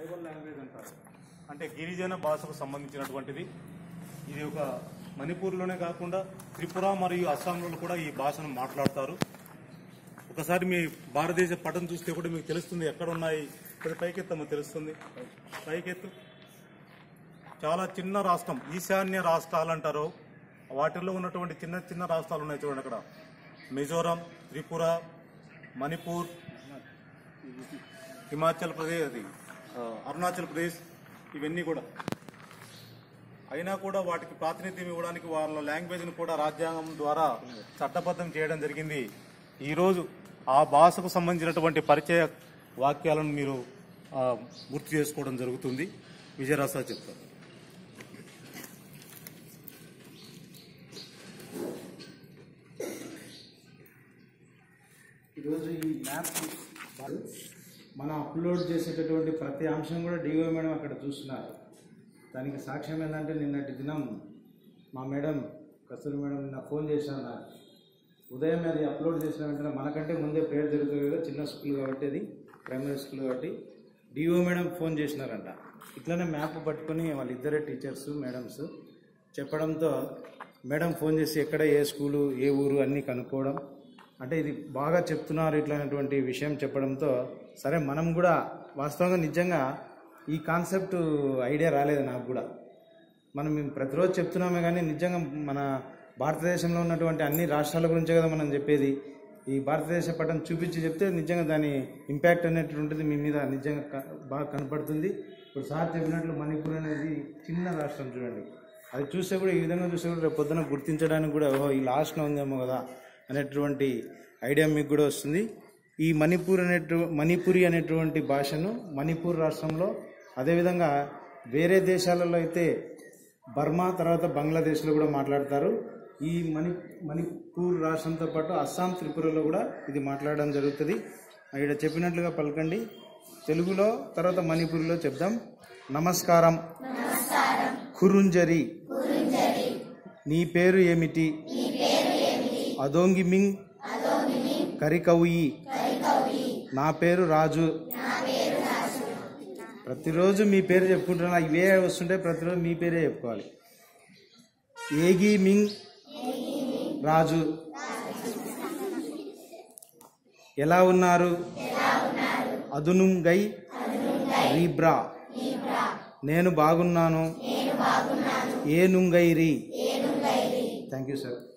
tribal language అంటారు అంటే గిరిజన భాషకు సంబంధించినటువంటిది ఇది ఒక మణిపూర్లోనే కాకుండా త్రిపుర మరియు అస్సాంలో కూడా ఈ భాషను మాట్లాడతారు ఒకసారి మీ భారతదేశ పటం చూస్తే కూడా మీకు తెలుస్తుంది ఎక్కడ ఉన్నాయి ఇక్కడ పైకెత్తమ్మ తెలుస్తుంది పైకెత్తు చాలా చిన్న రాష్ట్రం ఈశాన్య రాష్ట్రాలు అంటారు వాటిల్లో ఉన్నటువంటి చిన్న చిన్న రాష్ట్రాలు ఉన్నాయి చూడండి అక్కడ మిజోరాం త్రిపుర మణిపూర్ హిమాచల్ ప్రదేశ్ అది ఆ, అరుణాచల్ ప్రదేశ్ ఇవన్నీ కూడా అయినా కూడా వాటికి ప్రాతినిధ్యం ఇవ్వడానికి వాళ్ళ లాంగ్వేజ్ను కూడా రాజ్యాంగం ద్వారా చట్టబద్ధం చేయడం జరిగింది ఈరోజు ఆ భాషకు సంబంధించినటువంటి పరిచయ వాక్యాలను మీరు ఆ, గుర్తు చేసుకోవడం జరుగుతుంది విజయరాసా చెప్తారు ఈరోజు ఈ మ్యాప్ మనం అప్లోడ్ చేసేటటువంటి ప్రతి అంశం కూడా డిఓ మేడం అక్కడ చూస్తున్నారు దానికి సాక్ష్యం ఏంటంటే నిన్నటి దినం మా మేడం కస్తూరి మేడం నిన్న ఫోన్ చేశాను నాకు ఉదయం అది అప్లోడ్ చేసిన వెంటనే మనకంటే ముందే ప్రేయర్ జరుగుతుంది కదా చిన్న స్కూల్ కాబట్టి అది ప్రైమరీ స్కూల్ కాబట్టి డిఓ మేడం ఫోన్ చేసినారంట ఇట్లనే మ్యాప్ పట్టుకొని వాళ్ళిద్దరే టీచర్స్ మేడమ్స్ చెప్పడంతో మేడం ఫోన్ చేసి ఎక్కడ ఏ స్కూలు ఏ ఊరు అన్నీ కనుక్కోవడం అంటే ఇది బాగా చెప్తున్నారు ఇట్లాంటి విషయం చెప్పడంతో సరే మనం కూడా వాస్తవంగా నిజంగా ఈ కాన్సెప్ట్ ఐడియా రాలేదు నాకు కూడా మనం మేము ప్రతిరోజు చెప్తున్నామే కానీ నిజంగా మన భారతదేశంలో ఉన్నటువంటి అన్ని రాష్ట్రాల గురించే కదా మనం చెప్పేది ఈ భారతదేశ పటం చూపించి చెప్తే నిజంగా దాని ఇంపాక్ట్ అనేటువంటిది మీ మీద నిజంగా క- బాగా కనపడుతుంది ఇప్పుడు సార్ చెప్పినట్లు మణిపూర్ అనేది చిన్న రాష్ట్రం చూడండి అది చూస్తే కూడా ఈ విధంగా చూస్తే కూడా రేపు పొద్దున గుర్తించడానికి కూడా ఓహో ఈ లాస్ట్లో ఉందేమో కదా అనేటువంటి ఐడియా మీకు కూడా వస్తుంది ఈ మణిపూర్ అనేటు మణిపురి అనేటువంటి భాషను మణిపూర్ రాష్ట్రంలో అదేవిధంగా వేరే దేశాలలో అయితే బర్మా తర్వాత బంగ్లాదేశ్లో కూడా మాట్లాడతారు ఈ మణి మణిపూర్ రాష్ట్రంతో పాటు అస్సాం త్రిపురలో కూడా ఇది మాట్లాడడం జరుగుతుంది ఇక్కడ చెప్పినట్లుగా పలకండి తెలుగులో తర్వాత మణిపూర్లో చెప్దాం నమస్కారం ఖురుంజరి నీ పేరు ఏమిటి అదోంగి మింగ్ కరికవుయి నా పేరు రాజు ప్రతిరోజు మీ పేరు చెప్పుకుంటున్నా ఇవే వస్తుంటే ప్రతిరోజు మీ పేరే చెప్పుకోవాలి ఏగి మింగ్ రాజు ఎలా ఉన్నారు అదునుంగై రీబ్రా నేను బాగున్నాను ఏ నుంగై రీ థ్యాంక్ యూ సార్